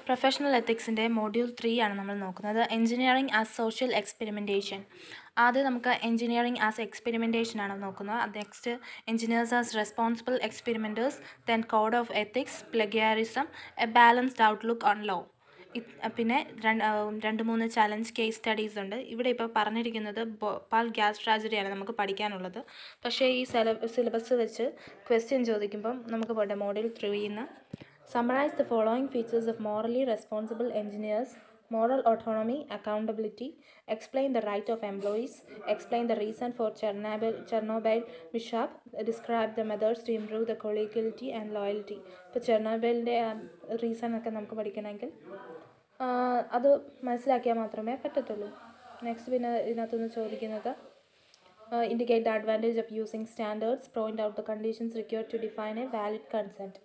Professional എത്തിക്സിൻ്റെ module three ആണ് നമ്മൾ നോക്കുന്നത് എഞ്ചിനീയറിംഗ് ആസ് സോഷ്യൽ എക്സ്പെരിമെൻറ്റേഷൻ ആദ്യം നമുക്ക് എഞ്ചിനീയറിംഗ് ആസ് എക്സ്പെരിമെൻറ്റേഷൻ ആണ് നോക്കുന്നത് next engineers as responsible experimenters then code of ethics plagiarism a balanced outlook on law പിന്നെ രണ്ട് രണ്ട് മൂന്ന് ചലഞ്ച് കേസ് സ്റ്റഡീസ് ഉണ്ട് ഇവിടെ ഇപ്പോൾ പറഞ്ഞിരിക്കുന്നത് ഭോപ്പാൽ ഗ്യാസ് ട്രാജഡിയാണ് നമുക്ക് പഠിക്കാനുള്ളത് പക്ഷേ ഈ സില സിലബസ് വെച്ച് ക്വസ്റ്റ്യൻ ചോദിക്കുമ്പം നമുക്ക് പോട്ടെ മോഡൽ ത്രീയിൽ നിന്ന് summarize the following features of morally responsible engineers moral autonomy accountability explain the right of employees explain the reason for chernobyl chernobyl mishap describe the methods to improve the collegiality and loyalty ഇപ്പോൾ ചെർണോബൈലിൻ്റെ reason ഒക്കെ നമുക്ക് പഠിക്കണമെങ്കിൽ അത് മനസ്സിലാക്കിയാൽ മാത്രമേ പറ്റത്തുള്ളൂ next പിന്നെ ഇതിനകത്തുനിന്ന് ചോദിക്കുന്നത് indicate the advantage of using standards point out the conditions required to define a valid consent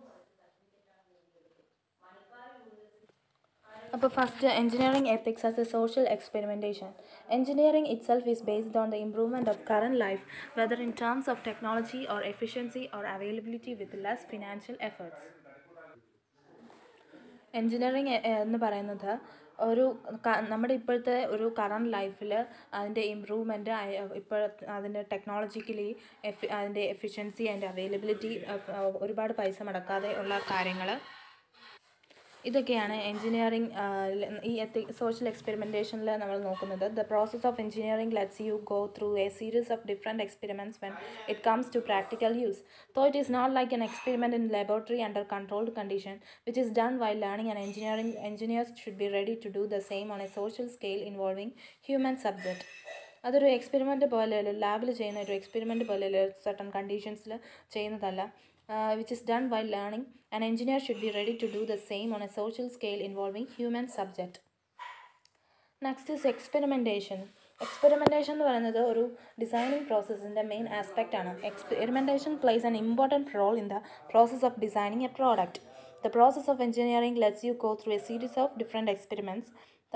അപ്പോൾ first engineering ethics as a social experimentation engineering itself is based on the improvement of current life whether in terms of technology or efficiency or availability with less financial efforts engineering എന്ന് പറയുന്നത് ഒരു നമ്മുടെ ഇപ്പോഴത്തെ ഒരു current ലൈഫിൽ അതിൻ്റെ improvement ഇപ്പോൾ അതിൻ്റെ ടെക്നോളജിക്കലി എഫി അതിൻ്റെ എഫിഷ്യൻസി അതിൻ്റെ അവൈലബിലിറ്റി ഒരുപാട് പൈസ മുടക്കാതെ ഉള്ള കാര്യങ്ങൾ ഇതൊക്കെയാണ് എഞ്ചിനീയറിംഗ് ഈ എത്തി സോഷ്യൽ എക്സ്പെരിമെൻറ്റേഷനിൽ നമ്മൾ നോക്കുന്നത് the process of engineering let's you go through a series of different experiments when it comes to practical use so it is not like an experiment in laboratory under controlled condition which is done by learning and engineering engineers should be ready to do the same on a social scale involving human subject അതൊരു experiment പോലെ ലാബിൽ ചെയ്യുന്ന ഒരു experiment പോലെ certain കണ്ടീഷൻസിൽ ചെയ്യുന്നതല്ല which is done while learning, an engineer should be ready to do the same on a social scale involving human subject. Next is experimentation experimentation എന്ന് പറയുന്നത് ഒരു ഡിസൈനിങ് പ്രോസസ്സിൻ്റെ മെയിൻ ആസ്പെക്റ്റ് ആണ് experimentation plays an important role in the process of designing a product the process of engineering let's you go through a series of different experiments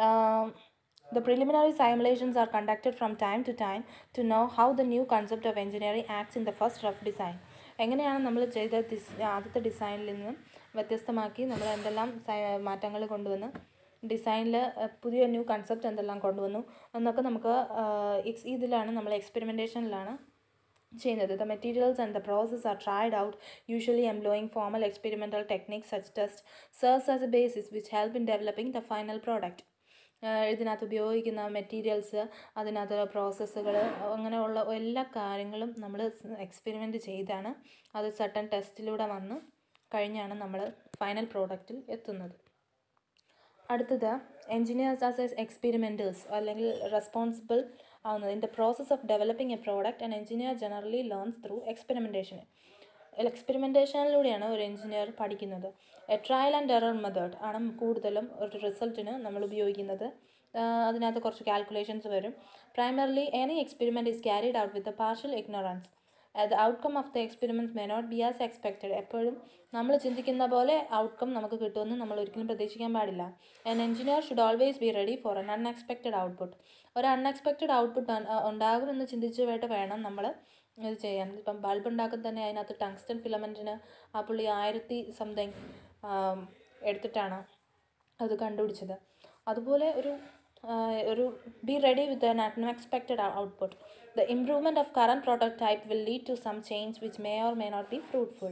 The preliminary simulations are conducted from time to time to know how the new concept of engineering acts in the first rough design. എങ്ങനെയാണ് നമ്മൾ ചെയ്ത ആദ്യത്തെ ഡിസൈനിൽ നിന്ന് വ്യത്യസ്തമാക്കി നമ്മൾ എന്തെല്ലാം മാറ്റങ്ങൾ കൊണ്ടുവന്ന് ഡിസൈനിൽ പുതിയ ന്യൂ കൺസെപ്റ്റ് എന്തെല്ലാം കൊണ്ടുവന്നു എന്നൊക്കെ നമുക്ക് ഇതിലാണ് നമ്മൾ എക്സ്പെരിമെൻറ്റേഷനിലാണ് ചെയ്യുന്നത് the materials and the process are tried out usually employing formal experimental techniques such test serves as a basis which help in developing the final product ഇതിനകത്ത് ഉപയോഗിക്കുന്ന മെറ്റീരിയൽസ് അതിനകത്ത് പ്രോസസ്സുകൾ അങ്ങനെയുള്ള എല്ലാ കാര്യങ്ങളും നമ്മൾ എക്സ്പെരിമെൻറ്റ് ചെയ്താണ് അത് സട്ടൺ ടെസ്റ്റിലൂടെ വന്ന് കഴിഞ്ഞാണ് നമ്മൾ ഫൈനൽ പ്രോഡക്റ്റിൽ എത്തുന്നത് അടുത്തത് എൻജിനീയേഴ്സ് ആസ് എ എക്സ്പെരിമെൻറ്റേഴ്സ് അല്ലെങ്കിൽ റെസ്പോൺസിബിൾ ആവുന്നത് in the process of developing a product and engineer generally learns through experimentation എക്സ്പെരിമെൻറ്റേഷനിലൂടെയാണ് ഒരു എഞ്ചിനീയർ പഠിക്കുന്നത് a trial and error method ആണ് കൂടുതലും ഒരു റിസൾട്ടിന് നമ്മൾ ഉപയോഗിക്കുന്നത് അതിനകത്ത് കുറച്ച് കാൽക്കുലേഷൻസ് വരും primarily any experiment is carried out with partial ignorance the outcome of the experiments may not be as expected എപ്പോഴും നമ്മൾ ചിന്തിക്കുന്ന പോലെ ഔട്ട്കം നമുക്ക് കിട്ടുമെന്ന് നമ്മൾ ഒരിക്കലും പ്രതീക്ഷിക്കാൻ പാടില്ല an engineer should always be ready for an unexpected output ഒരു അൺഎക്സ്പെക്റ്റഡ് ഔട്ട്പുട്ട് ഉണ്ടാകുമെന്ന് ചിന്തിച്ചുമായിട്ട് വേണം നമ്മൾ ഇത് ചെയ്യാൻ ഇപ്പം ബൾബ് ഉണ്ടാക്കുന്ന തന്നെ അതിനകത്ത് ടങ്സ്റ്റൺ ഫിലമെൻറ്റിന് ആ പുള്ളി ആയിരത്തി സംതിങ് എടുത്തിട്ടാണ് അത് കണ്ടുപിടിച്ചത് അതുപോലെ ഒരു ഒരു be ready with an unexpected output the improvement of current product type will lead to some change which may or may not be fruitful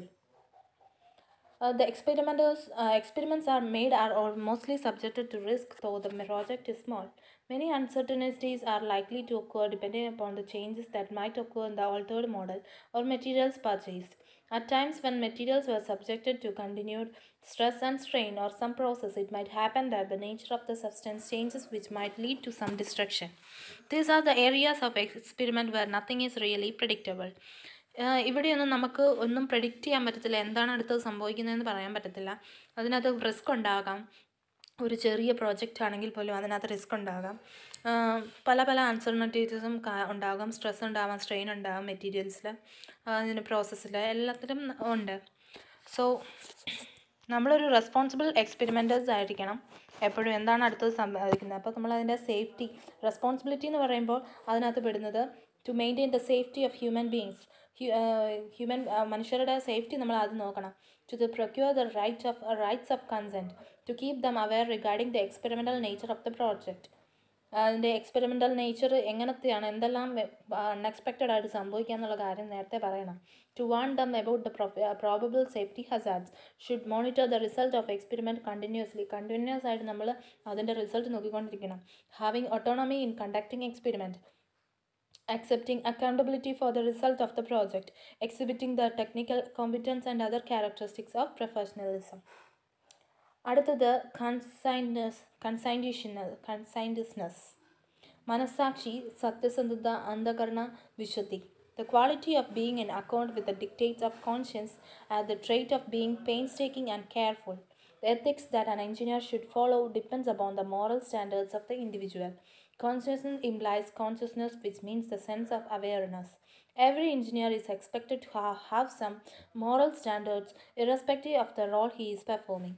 the experimenters uh, experiments are made are or mostly subjected to risk though the project is small many uncertainties are likely to occur depending upon the changes that might occur in the altered model or materials purchased at times when materials were subjected to continued stress and strain or some process it might happen that the nature of the substance changes which might lead to some destruction these are the areas of experiment where nothing is really predictable ഇവിടെയൊന്നും നമുക്ക് ഒന്നും predict ചെയ്യാൻ പറ്റത്തില്ല എന്താണ് അടുത്തത് സംഭവിക്കുന്നതെന്ന് പറയാൻ പറ്റത്തില്ല അതിനകത്ത് റിസ്ക് ഉണ്ടാകാം ഒരു ചെറിയ പ്രോജക്റ്റ് ആണെങ്കിൽ പോലും അതിനകത്ത് റിസ്ക് ഉണ്ടാകാം പല പല അൺസർണറ്റീവ്സും ഉണ്ടാകാം സ്ട്രെസ് ഉണ്ടാകാം സ്ട്രെയിൻ ഉണ്ടാകാം മെറ്റീരിയൽസിൽ അതിന് പ്രോസസ്സിൽ എല്ലാത്തിലും ഉണ്ട് സോ നമ്മളൊരു റെസ്പോൺസിബിൾ എക്സ്പെരിമെൻറ്റേഴ്സ് ആയിരിക്കണം എപ്പോഴും എന്താണ് അടുത്തത് സംഭവിക്കുന്നത് അപ്പോൾ നമ്മൾ അതിൻ്റെ സേഫ്റ്റി റെസ്പോൺസിബിലിറ്റി എന്ന് പറയുമ്പോൾ അതിനകത്ത് പെടുന്നത് to maintain the safety of human beings human മനുഷ്യരുടെ സേഫ്റ്റി നമ്മൾ ആദ്യം നോക്കണം to the procure the right of uh, rights of consent to keep them aware regarding the experimental nature of the project അതിൻ്റെ experimental nature എങ്ങനത്തെയാണ് എന്തെല്ലാം unexpected ആയിട്ട് സംഭവിക്കുക എന്നുള്ള കാര്യം നേരത്തെ പറയണം to warn them about the probable safety hazards should monitor the result of experiment continuously continuous ആയിട്ട് നമ്മൾ അതിൻ്റെ റിസൾട്ട് നോക്കിക്കൊണ്ടിരിക്കണം having autonomy in conducting experiment accepting accountability for the result of the project, exhibiting the technical competence and other characteristics of professionalism. അടുത്തത് കൺസൈൻഡസ് കൺസൈൻഡീഷണൽ കൺസൈൻഡസ്നെസ് മനസ്സാക്ഷി സത്യസന്ധത അന്ധകരണ വിശുദ്ധി The quality of being in accord with the dictates of conscience as the trait of being painstaking and careful. The ethics that an engineer should follow depends upon the moral standards of the individual. Consciousness implies consciousness, which means the sense of awareness. Every engineer is expected to ha- have some moral standards, irrespective of the role he is performing.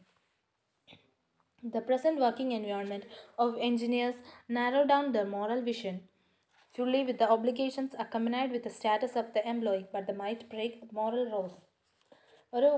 The present working environment of engineers narrow down their moral vision fully with the obligations accompanied with the status of the employee, but they might break moral laws. ഒരു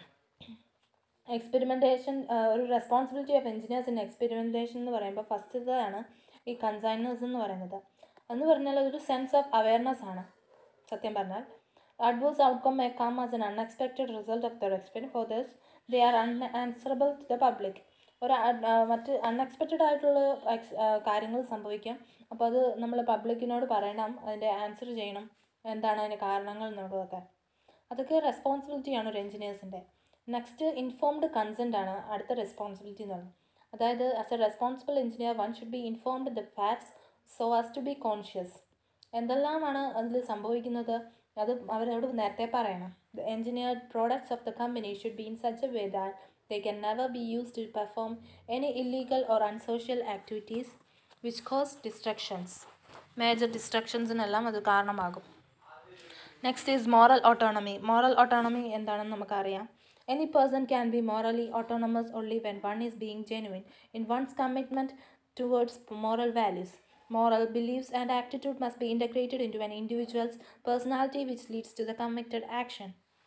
experimentation ഒരു responsibility of engineers in experimentation എന്ന് പറയുമ്പോൾ ഫസ്റ്റതാണ് ഈ കൺസൈനേഴ്സ് എന്ന് പറയുന്നത് എന്ന് പറഞ്ഞാൽ ഒരു സെൻസ് ഓഫ് അവയർനെസ് ആണ് സത്യം പറഞ്ഞാൽ adverse outcome may come as an unexpected result of their experiment for thus they are unanswerable to the public ഒരു അൺ- ആ, മറ്റ് അൺഎക്സ്പെക്റ്റഡ് ആയിട്ടുള്ള എക്സ് കാര്യങ്ങൾ സംഭവിക്കാം അപ്പോൾ അത് നമ്മൾ പബ്ലിക്കിനോട് പറയണം അതിൻ്റെ ആൻസർ ചെയ്യണം എന്താണ് അതിൻ്റെ കാരണങ്ങൾ എന്നുള്ളതൊക്കെ അതൊക്കെ റെസ്പോൺസിബിലിറ്റിയാണ് ഒരു എഞ്ചിനീയേഴ്സിൻ്റെ നെക്സ്റ്റ് ഇൻഫോംഡ് കൺസെൻ്റ് ആണ് അടുത്ത റെസ്പോൺസിബിലിറ്റി എന്ന് പറയുന്നത് അതായത് as a responsible engineer one should be informed the facts so as to be conscious എന്തെല്ലാമാണ് അതിൽ സംഭവിക്കുന്നത് അത് അവരോട് നേരത്തെ പറയണം the engineer products of the company should be in such a way that they can never be used to perform any illegal or unsocial activities which cause destructions. Major destructions എന്നെല്ലാം അത് കാരണമാകും next is moral autonomy moral autonomy എന്താണെന്ന് നമുക്കറിയാം any person can be morally autonomous only when one is being genuine in one's commitment towards moral values Moral beliefs and attitude must be integrated into an individual's personality, which leads to the committed action.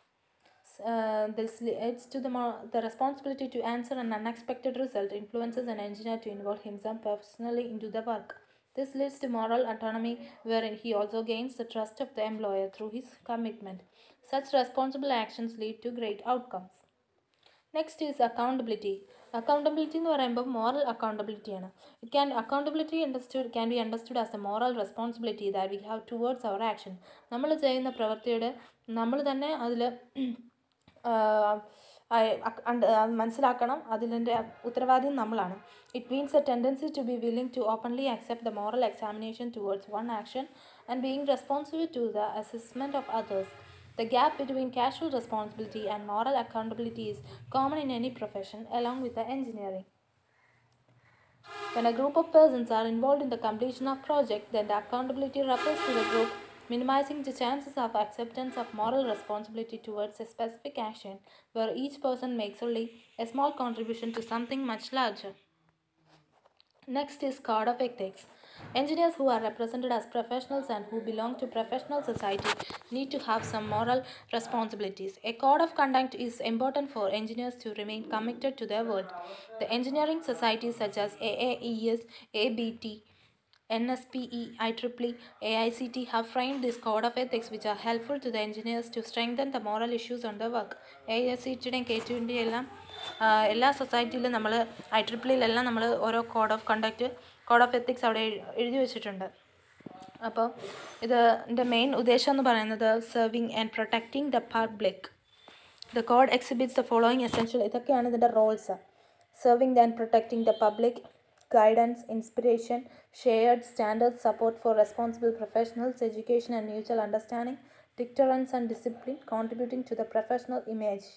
Uh, this leads to the, mo- the responsibility to answer an unexpected result influences an engineer to involve himself personally into the work. This leads to moral autonomy, wherein he also gains the trust of the employer through his commitment. Such responsible actions lead to great outcomes. Next is accountability accountability എന്ന് പറയുമ്പോൾ moral അക്കൗണ്ടബിലിറ്റിയാണ് it can accountability understood can be understood as a moral responsibility that we have towards our action നമ്മൾ ചെയ്യുന്ന പ്രവൃത്തിയുടെ നമ്മൾ തന്നെ അതിൽ മനസ്സിലാക്കണം അതിൻ്റെ ഉത്തരവാദിയും നമ്മളാണ് it means a tendency to be willing to openly accept the moral examination towards one action and being responsible to the assessment of others The gap between casual responsibility and moral accountability is common in any profession, along with the engineering. When a group of persons are involved in the completion of project, then the accountability refers to the group, minimizing the chances of acceptance of moral responsibility towards a specific action, where each person makes only a small contribution to something much larger. Next is Code of Ethics. Engineers who are represented as professionals and who belong to professional society need to have some moral responsibilities. A code of conduct is important for engineers to remain committed to their world. The engineering societies such as AAES, ABT, NSPE, IEEE, AICT have framed this code of ethics which are helpful to the engineers to strengthen the moral issues on their work. AICTയുടെയും K ടുവിൻ്റെയും എല്ലാം ആ, എല്ലാ സൊസൈറ്റിയിലും നമ്മൾ I ട്രിപ്പിളിലെല്ലാം നമ്മൾ ഓരോ code of conduct code of ethics അവിടെ എഴു- എഴുതി വെച്ചിട്ടുണ്ട് അപ്പോൾ ഇതിൻ്റെ മെയിൻ ഉദ്ദേശം എന്ന് പറയുന്നത് serving and protecting the public the code exhibits the following essential ഇതൊക്കെയാണ് ഇതിൻ്റെ roles serving and protecting the public guidance inspiration shared standard support for responsible professionals education and mutual understanding deterrence and discipline contributing to the professional image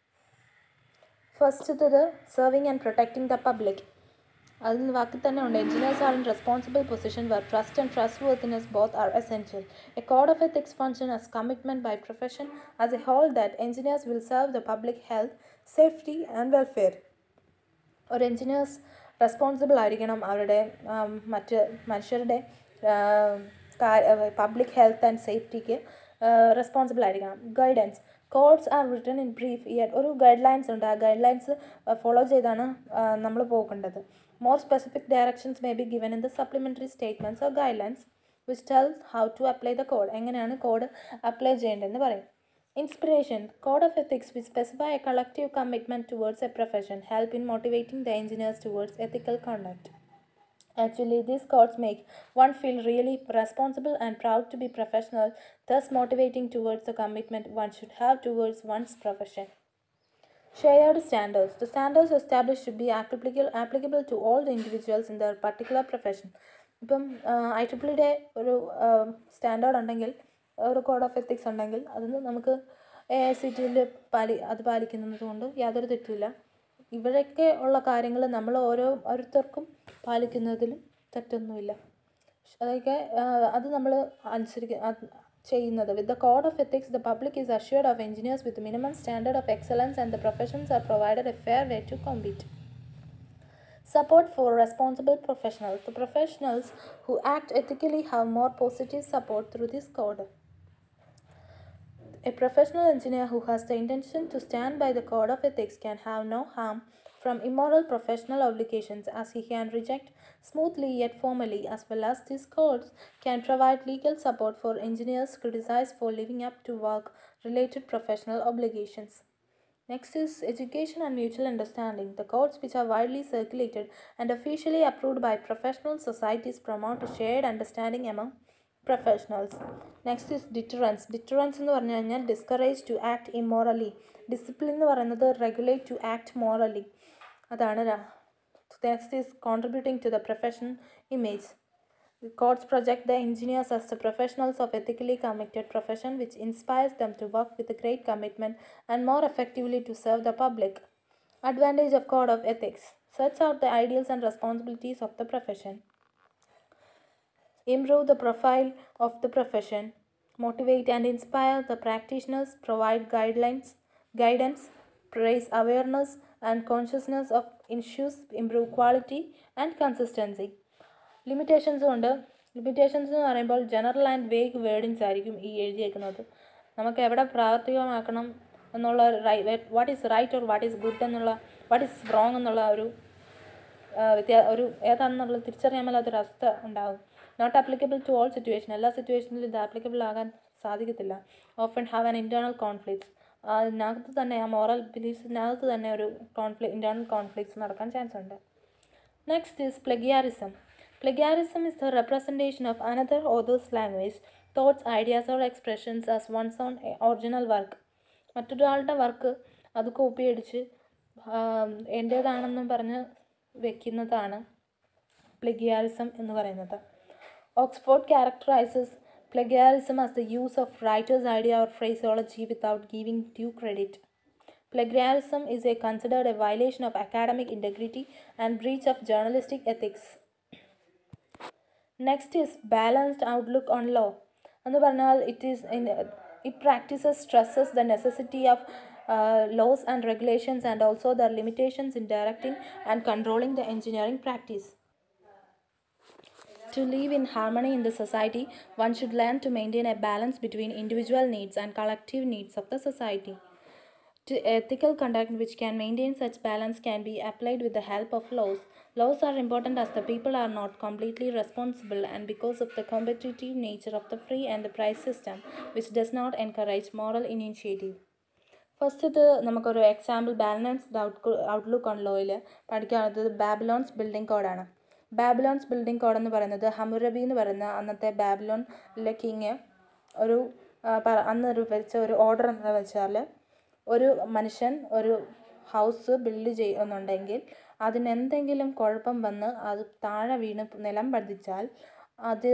ഫസ്റ്റത്തത് serving and protecting the public അതിൽ വാക്കിൽ തന്നെ ഉണ്ട് engineers are in responsible position where trust and trustworthiness both are essential a code of ethics function as commitment by profession as a whole that engineers will serve the public health safety and welfare ഒരു engineers responsible ആയിരിക്കണം അവരുടെ ആം, മറ്റ് മനുഷ്യരുടെ public health and സേഫ്റ്റിക്ക് responsible ആയിരിക്കണം guidance codes are written in brief yet ഒരു guidelines ഉണ്ട് ആ ഗൈഡ് ലൈൻസ് ഫോളോ ചെയ്താണ് നമ്മൾ പോകേണ്ടത് more specific directions may be given in the supplementary statements or guidelines which tell how to apply the code എങ്ങനെയാണ് code apply ചെയ്യേണ്ടതെന്ന് പറയും inspiration code of ethics which specify a collective commitment towards a profession help in motivating the engineers towards ethical conduct Actually, these codes make one feel really responsible and proud to be professional, thus motivating towards the commitment one should have towards one's profession. Shared standards. The standards established should be applicable, applicable to all the individuals in their particular profession. ഇപ്പം I ട്രിപ്പിളിയുടെ ഒരു standard ഉണ്ടെങ്കിൽ ഒരു code of ethics ഉണ്ടെങ്കിൽ അതിന് നമുക്ക് A I C ടിയിൽ പാലി അത് പാലിക്കുന്നത് കൊണ്ട് യാതൊരു തെറ്റുമില്ല ഇവരൊക്കെ ഉള്ള കാര്യങ്ങൾ നമ്മൾ ഓരോ ഓരോരുത്തർക്കും പാലിക്കുന്നതിലും തെറ്റൊന്നുമില്ല അതൊക്കെ അത് നമ്മൾ അനുസരിക്കുക ചെയ്യുന്നത് with the code of ethics the public is assured of engineers with minimum standard of excellence and the professions are provided a fair way to compete Support for responsible professionals. The professionals who act ethically have more positive support through this code. A professional engineer who has the intention to stand by the code of ethics can have no harm from immoral professional obligations as he can reject smoothly yet formally as well as these codes can provide legal support for engineers criticized for living up to work related professional obligations. Next is education and mutual understanding. The codes which are widely circulated and officially approved by professional societies promote a shared understanding among professionals. Next is deterrence. Deterrence എന്ന് പറഞ്ഞു കഴിഞ്ഞാൽ discourage to act immorally discipline എന്ന് പറയുന്നത് regulate to act morally അതാണ് next is contributing to the profession image The codes project the engineers as the professionals of ethically committed profession which inspires them to work with a great commitment and more effectively to serve the public. Advantage of code of ethics sets out the ideals and responsibilities of the profession. Improve the profile of the profession. Motivate and inspire the practitioners. Provide guidelines, guidance, raise awareness and consciousness of issues. Improve quality and consistency. ലിമിറ്റേഷൻസും ഉണ്ട് limitations എന്ന് പറയുമ്പോൾ general and vague wordings ആയിരിക്കും ഈ എഴുതിയേക്കുന്നത് നമുക്ക് എവിടെ പ്രാവർത്തികമാക്കണം എന്നുള്ള what is right or what is good എന്നുള്ള വാട്ട് ഈസ് റോങ് എന്നുള്ള ഒരു വ്യത്യാ ഒരു ഏതാണെന്നുള്ള തിരിച്ചറിയാൻ മേലാത്തൊരു അവസ്ഥ ഉണ്ടാകും not applicable to all situation എല്ലാ സിറ്റുവേഷനിലും ഇത് ആപ്ലിക്കബിൾ ആകാൻ സാധിക്കത്തില്ല often have an internal conflicts അതിനകത്ത് തന്നെ ആ മോറൽ ബിലീഫ്സിനകത്ത് തന്നെ ഒരു കോൺഫ്ലിക് ഇൻറ്റേർണൽ കോൺഫ്ലിക്ട്സ് നടക്കാൻ ചാൻസ് ഉണ്ട് next is plagiarism Plagiarism is the representation of another author's language, thoughts, ideas, or expressions as one's own original work. മറ്റൊരാളുടെ വർക്ക് അത് കോപ്പി അടിച്ച് എൻ്റേതാണെന്നും പറഞ്ഞ് വെക്കുന്നതാണ് പ്ലഗിയാറിസം എന്ന് പറയുന്നത് Oxford characterizes plagiarism as the use of writer's idea or phraseology without giving due credit Plagiarism is a considered a violation of academic integrity and breach of journalistic ethics. Next is balanced outlook on law എന്ന് പറഞ്ഞാൽ it is in it practices stresses the necessity of laws and regulations and also their limitations in directing and controlling the engineering practice To live in harmony in the society, one should learn to maintain a balance between individual needs and collective needs of the society. To ethical conduct which can maintain such balance can be applied with the help of laws. Laws are important as the people are not completely responsible and because of the competitive nature of the free and the price system, which does not encourage moral initiative. First ഇത് നമുക്കൊരു example balanced out outlook on ലോയിൽ പഠിക്കാനുള്ളത് Babylon's building കോഡാണ് ബാബിലോൺസ് building code എന്ന് പറയുന്നത് ഹമുറബി എന്ന് പറയുന്ന അന്നത്തെ ബാബിലോണിലെ കിങ് ഒരു അന്ന് ഒരു വെച്ച ഒരു ഓർഡർ എന്താ വെച്ചാൽ ഒരു മനുഷ്യൻ ഒരു ഹൗസ് ബിൽഡ് ചെയ്യുന്നുണ്ടെങ്കിൽ അതിനെന്തെങ്കിലും കുഴപ്പം വന്ന് അത് താഴെ വീണ് നിലം പതിച്ചാൽ അത്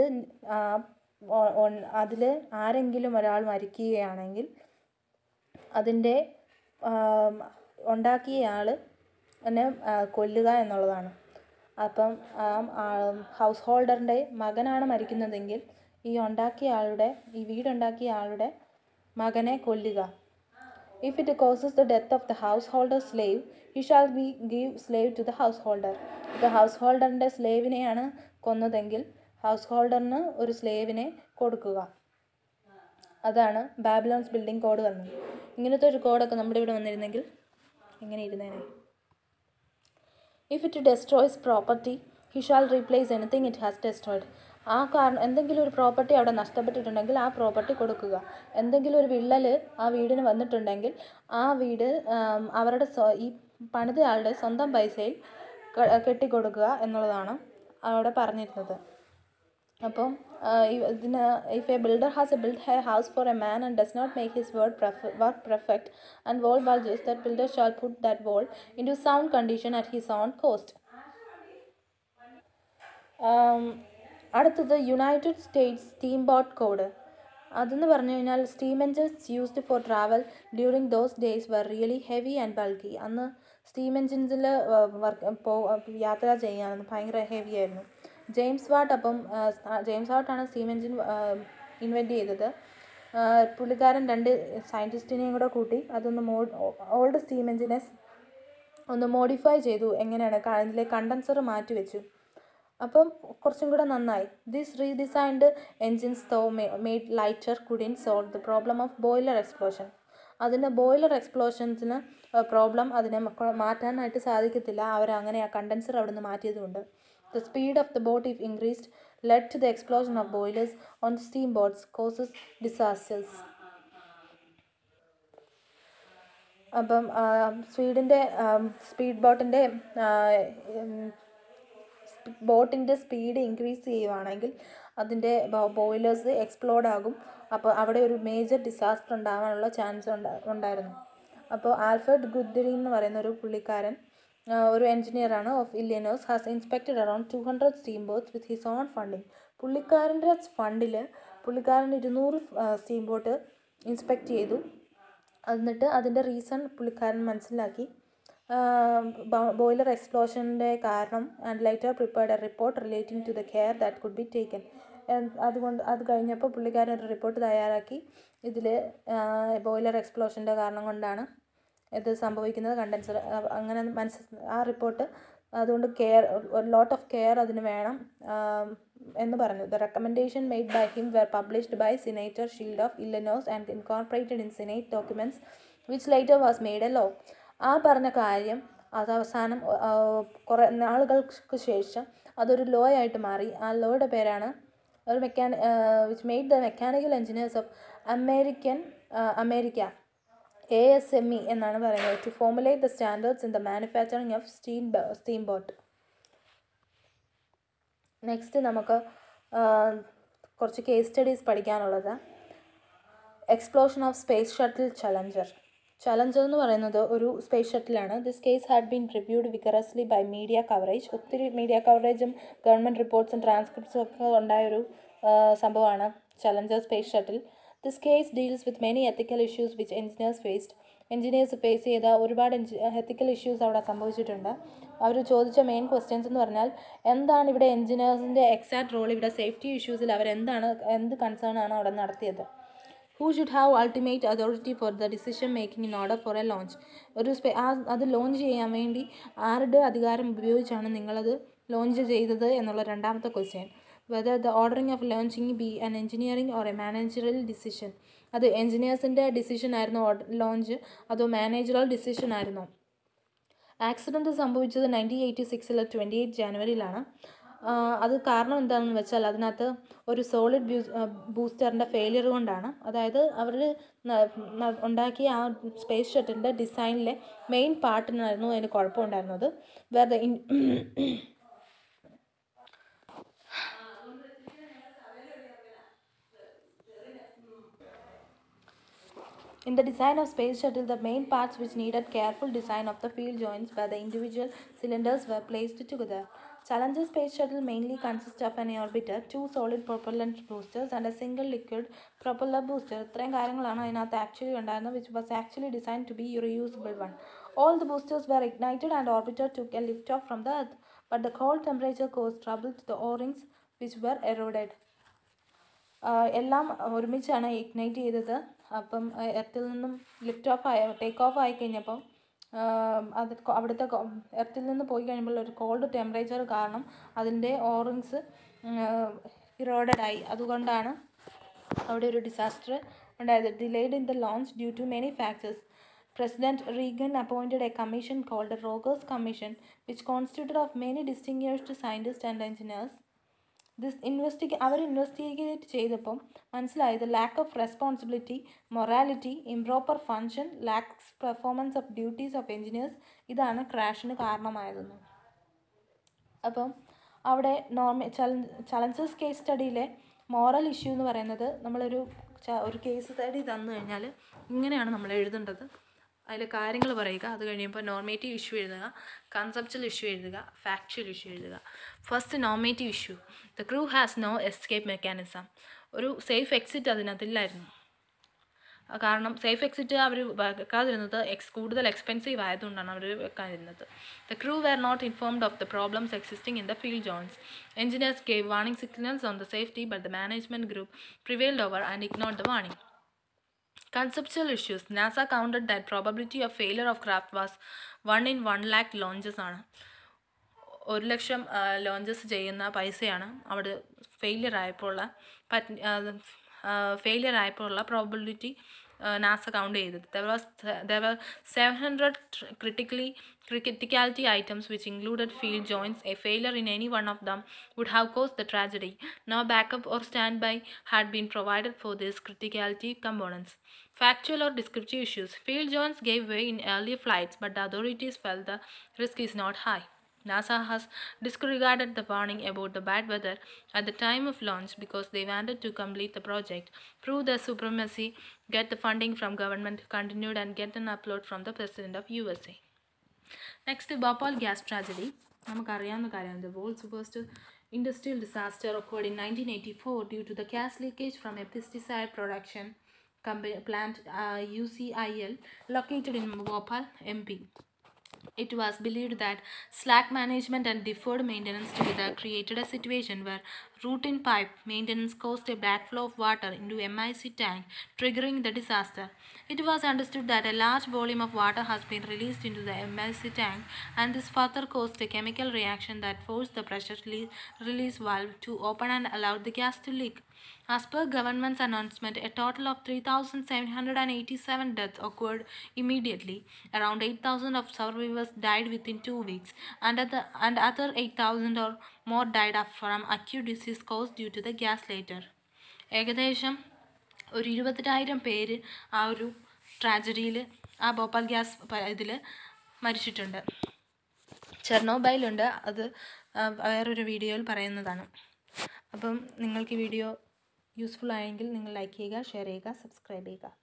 അതിൽ ആരെങ്കിലും ഒരാൾ മരിക്കുകയാണെങ്കിൽ അതിൻ്റെ ഉണ്ടാക്കിയ ആൾ എന്നെ കൊല്ലുക എന്നുള്ളതാണ് അപ്പം ഹൗസ് ഹോൾഡറിൻ്റെ മകനാണ് മരിക്കുന്നതെങ്കിൽ ഈ ഉണ്ടാക്കിയ ആളുടെ ഈ വീടുണ്ടാക്കിയ ആളുടെ മകനെ കൊല്ലുക If it causes the death of the householder's slave, he shall be give slave to the householder. ഇപ്പോൾ ഹൗസ് ഹോൾഡറിൻ്റെ സ്ലേവിനെയാണ് കൊന്നതെങ്കിൽ ഹൗസ് ഹോൾഡറിന് ഒരു സ്ലേവിനെ കൊടുക്കുക അതാണ് ബാബിലോൺസ് ബിൽഡിംഗ് കോഡ് പറഞ്ഞത് ഇങ്ങനത്തെ ഒരു കോഡൊക്കെ നമ്മുടെ ഇവിടെ വന്നിരുന്നെങ്കിൽ എങ്ങനെ ഇരുന്നേനെ if it destroys property he shall replace anything it has destroyed ആ കാരണം എന്തെങ്കിലും ഒരു പ്രോപ്പർട്ടി അവിടെ നഷ്ടപ്പെട്ടിട്ടുണ്ടെങ്കിൽ ആ പ്രോപ്പർട്ടി കൊടുക്കുക എന്തെങ്കിലും ഒരു വിള്ളൽ ആ വീടിന് വന്നിട്ടുണ്ടെങ്കിൽ ആ വീട് ആം, അവരുടെ സ്വ- ഈ പണിതയാളുടെ സ്വന്തം പൈസയിൽ ക- കെട്ടിക്കൊടുക്കുക എന്നുള്ളതാണ് അവിടെ പറഞ്ഞിരുന്നത് അപ്പം ആഹ് ഇ- ഇതിന് if a builder has a build a house for a man and does not make his word work perfect and wall bulges that builder shall put that wall into sound condition at his own cost അടുത്തത് United States steam boat code അതെന്ന് പറഞ്ഞു കഴിഞ്ഞാൽ steam engines used for travel during those days were really heavy and bulky അന്ന് steam എൻജിൻസിൽ work പോ യാത്ര ചെയ്യാൻ ഭയങ്കര ഹെവി ആയിരുന്നു ജെയിംസ് വാട്ട് അപ്പം ആ, ജെയിംസ് വാട്ടാണ് സ്റ്റീം എൻജിൻ ഇൻവെൻറ്റ് ചെയ്തത് ആ, പുള്ളിക്കാരൻ രണ്ട് സയൻറ്റിസ്റ്റിനെയും കൂടെ കൂട്ടി അതൊന്ന് മോ ഓൾഡ് സ്റ്റീം എൻജിനെ ഒന്ന് മോഡിഫൈ ചെയ്തു എങ്ങനെയാണ് ക- അതിലെ കണ്ടൻസർ മാറ്റി വെച്ചു അപ്പം കുറച്ചും കൂടെ നന്നായി this redesigned engines though made lighter couldn't solve the problem of boiler explosion അതിന് ബോയിലർ എക്സ്പ്ലോഷൻസിന് പ്രോബ്ലം അതിനെ മക്ക- മാറ്റാനായിട്ട് സാധിക്കത്തില്ല അവർ അങ്ങനെ ആ കണ്ടൻസർ അവിടെ നിന്ന് മാറ്റിയതുകൊണ്ട് the speed of the boat if increased led to the explosion of boilers on steam boats causes disasters അപ്പം സ്വീഡിൻ്റെ സ്പീഡ് ബോട്ടിൻ്റെ ബോട്ടിൻ്റെ സ്പീഡ് ഇൻക്രീസ് ചെയ്യുവാണെങ്കിൽ അതിൻ്റെ ബോയിലേഴ്സ് എക്സ്പ്ലോഡ് ആകും അപ്പോൾ അവിടെ ഒരു മേജർ ഡിസാസ്റ്റർ ഉണ്ടാകാനുള്ള ചാൻസ് ഉണ്ടായിരുന്നു അപ്പോൾ ആൽഫ്രഡ് ഗുദ്രി എന്ന് പറയുന്ന ഒരു പുള്ളിക്കാരൻ ആ, ഒരു എഞ്ചിനീയറാണ് of Illinois has inspected around two hundred steam boats with his own funding പുള്ളിക്കാരൻ്റെ ഫണ്ടിൽ പുള്ളിക്കാരൻ ഇരുന്നൂറ് സ്റ്റീം ബോട്ട് ഇൻസ്പെക്റ്റ് ചെയ്തു എന്നിട്ട് അതിൻ്റെ റീസൺ പുള്ളിക്കാരൻ മനസ്സിലാക്കി ബോയിലർ എക്സ്പ്ലോഷൻ്റെ കാരണം and later prepared a report relating to the care that could be taken അതുകൊണ്ട് അത് കഴിഞ്ഞപ്പോൾ പുള്ളിക്കാരൻ ഒരു റിപ്പോർട്ട് തയ്യാറാക്കി ഇതിൽ ബോയിലർ എക്സ്പ്ലോഷൻ്റെ കാരണം കൊണ്ടാണ് ഇത് സംഭവിക്കുന്നത് കണ്ടൻസർ അങ്ങനെ മനസ്സ് ആ റിപ്പോർട്ട് അതുകൊണ്ട് കെയർ ലോട്ട് ഓഫ് കെയർ അതിന് വേണം ആം, എന്ന് പറഞ്ഞു the recommendation made by him were published by senator Shield of Illinois and incorporated in senate documents which later was made a law ആ പറഞ്ഞ കാര്യം അത് അവസാനം ആ, കുറേ നാളുകൾക്ക് ശേഷം അതൊരു ലോ ആയിട്ട് മാറി ആ ലോയുടെ പേരാണ് ഒരു മെക്കാനി which made the mechanical engineers of American America A S M E എന്നാണ് പറയുന്നത് to formulate the standards in the manufacturing of steam steam boat next നമുക്ക് ആ, കുറച്ച് കേസ് സ്റ്റഡീസ് പഠിക്കാനുള്ളത് explosion of space shuttle Challenger Challenger എന്ന് പറയുന്നത് ഒരു space ഷട്ടിലാണ് this case had been reviewed vigorously by media coverage ഒത്തിരി മീഡിയ കവറേജും ഗവൺമെൻറ് റിപ്പോർട്ട്സും ട്രാൻസ്ക്രിപ്റ്റ്സും ഒക്കെ ഉണ്ടായൊരു ആ, സംഭവമാണ് Challenger space shuttle this case deals with many ethical issues which engineers faced engineers face ചെയ്ത ഒരുപാട് എത്തിക്കൽ ഇഷ്യൂസ് അവിടെ സംഭവിച്ചിട്ടുണ്ട് അവർ ചോദിച്ച മെയിൻ ക്വസ്റ്റ്യൻസ് എന്ന് പറഞ്ഞാൽ എന്താണ് ഇവിടെ എഞ്ചിനീയേഴ്സിൻ്റെ എക്സാക്ട് റോൾ ഇവിടെ സേഫ്റ്റി ഇഷ്യൂസിൽ അവരെന്താണ് എന്ത് കൺസേൺ ആണ് അവിടെ നടത്തിയത് who should have ultimate authority for the decision making in order for a launch ഒരു സ്പെ ആ അത് ലോഞ്ച് ചെയ്യാൻ വേണ്ടി ആരുടെ അധികാരം ഉപയോഗിച്ചാണ് നിങ്ങളത് ലോഞ്ച് ചെയ്തത് എന്നുള്ള രണ്ടാമത്തെ question whether the ordering of launching be an engineering or a managerial decision അത് എഞ്ചിനീയേഴ്സിൻ്റെ ഡിസിഷൻ ആയിരുന്നോ ലോഞ്ച് അതോ മാനേജറൽ ഡിസിഷൻ ആയിരുന്നോ ആക്സിഡൻറ്റ് സംഭവിച്ചത് നയൻറ്റീൻ എയ്റ്റി സിക്സിൽ ട്വൻറ്റി എയ്റ്റ് ജാനുവരിയിലാണ് ആഹ് അത് കാരണം എന്താണെന്ന് വെച്ചാൽ അതിനകത്ത് ഒരു സോളിഡ് ബ്യൂ ബൂസ്റ്ററിൻ്റെ ഫെയിലിയർ കൊണ്ടാണ് അതായത് അവർ ഉണ്ടാക്കിയ ആ സ്പേസ് ഷട്ടിലിൻ്റെ ഡിസൈനിലെ മെയിൻ പാർട്ടിനായിരുന്നു അതിന് കുഴപ്പമുണ്ടായിരുന്നത് where the in In the design of space shuttle, the main parts which needed careful design of the field joints where the individual cylinders were placed together. Challenger space shuttle mainly consists of an orbiter, two solid propellant boosters and a single liquid propeller booster. ഇത്രയും കാര്യങ്ങളാണ് അതിനകത്ത് actually ഉണ്ടായിരുന്നത് which was actually design to be reusable one all the boosters were ignited and orbiter took a lift off from the earth but the cold temperature caused trouble to the o-rings which were eroded ആഹ് എല്ലാം ഒരുമിച്ചാണ് ignite ചെയ്തത് അപ്പം എർത്തിൽ നിന്നും lift off ആയ take off ആയി കഴിഞ്ഞപ്പം ആഹ് അത് കൊ- അവിടുത്തെ എർത്തിൽ നിന്ന് പോയി കഴിയുമ്പോൾ ഒരു കോൾഡ് ടെമ്പറേച്ചർ കാരണം അതിൻ്റെ ഓറിങ്സ് ഇറോഡഡ് ആയി അതുകൊണ്ടാണ് അവിടെ ഒരു ഡിസാസ്റ്റർ ഉണ്ടായത് delayed in the launch due to many factors president Reagan appointed a commission called Rogers commission which constituted of many distinguished scientist and engineers this ഇൻവെസ്റ്റിഗേ അവർ ഇൻവെസ്റ്റിഗേറ്റ് ചെയ്തപ്പം മനസ്സിലായത് lack of responsibility morality improper function lax performance of duties of engineers ഇതാണ് ക്രാഷിന് കാരണമായതെന്ന് അപ്പം അവിടെ നോർമ ചലഞ്ചസ് കേസ് സ്റ്റഡിയിലെ മോറൽ ഇഷ്യൂ എന്ന് പറയുന്നത് നമ്മളൊരു ച- ഒരു കേസ് സ്റ്റഡി തന്നു കഴിഞ്ഞാൽ ഇങ്ങനെയാണ് നമ്മൾ എഴുതേണ്ടത് അതിൽ കാര്യങ്ങൾ പറയുക അത് കഴിയുമ്പോൾ നോർമേറ്റീവ് ഇഷ്യൂ എഴുതുക കൺസെപ്റ്റൽ ഇഷ്യൂ എഴുതുക ഫാക്ച്വൽ ഇഷ്യൂ എഴുതുക first normative issue the crew has no escape mechanism ഒരു സേഫ് എക്സിറ്റ് അതിനകത്തില്ലായിരുന്നു ആ കാരണം സേഫ് എക്സിറ്റ് അവർ വെക്കാതിരുന്നത് എക്സ് കൂടുതൽ എക്സ്പെൻസീവ് ആയതുകൊണ്ടാണ് അവർ വെക്കാതിരുന്നത് the crew were not informed of the problems existing in the field Johns engineers gave warning signals on the safety but the management group prevailed over and ignored the warning Conceptual issues. NASA counted that probability of failure of craft was 1 in 1 lakh launches ആണ് ഒരു ലക്ഷം launches ചെയ്യുന്ന പൈസയാണ് അവിടെ failure ആയപ്പോൾ ഉള്ള failure ആയപ്പോൾ ഉള്ള probability NASA count ചെയ്തത് there was there were seven hundred critically criticality items which included field joints a failure in any one of them would have caused the tragedy no backup or standby had been provided for these criticality components factual or descriptive issues field joints gave way in early flights but the authorities felt the risk is not high NASA has disregarded the warning about the bad weather at the time of launch because they wanted to complete the project, prove their supremacy, get the funding from government continued and get an upload from the president of USA. Next Bhopal gas tragedy നമുക്കറിയാവുന്ന കാര്യമാണ് the world's first industrial disaster occurred in 1984 due to the gas leakage from a pesticide production company plant uh, UCIL located in Bhopal, MP. It was believed that slack management and deferred maintenance together created a situation where routine pipe maintenance caused a backflow of water into MIC tank, triggering the disaster. It was understood that a large volume of water has been released into the MIC tank, and this further caused a chemical reaction that forced the pressure rele- release valve to open and allowed the gas to leak. As per government's announcement, a total of 3,787 deaths occurred immediately. Around 8,000 of survivors died within two weeks, and other, and other 8,000 or more died of- from acute disease caused due to the gas later. ഏകദേശം ഒരു ഇരുപത്തിനായിരം പേര് ആ ഒരു ട്രാജഡിയിൽ ആ Bhopal gas ഇതിൽ മരിച്ചിട്ടുണ്ട് ചെർണോബൈലുണ്ട് അത് ആ, വേറൊരു വീഡിയോയിൽ പറയുന്നതാണ് അപ്പം നിങ്ങൾക്ക് ഈ വീഡിയോ യൂസ്ഫുൾ ആയെങ്കിൽ നിങ്ങൾ ലൈക്ക് ചെയ്യുക ഷെയർ ചെയ്യുക സബ്സ്ക്രൈബ് ചെയ്യുക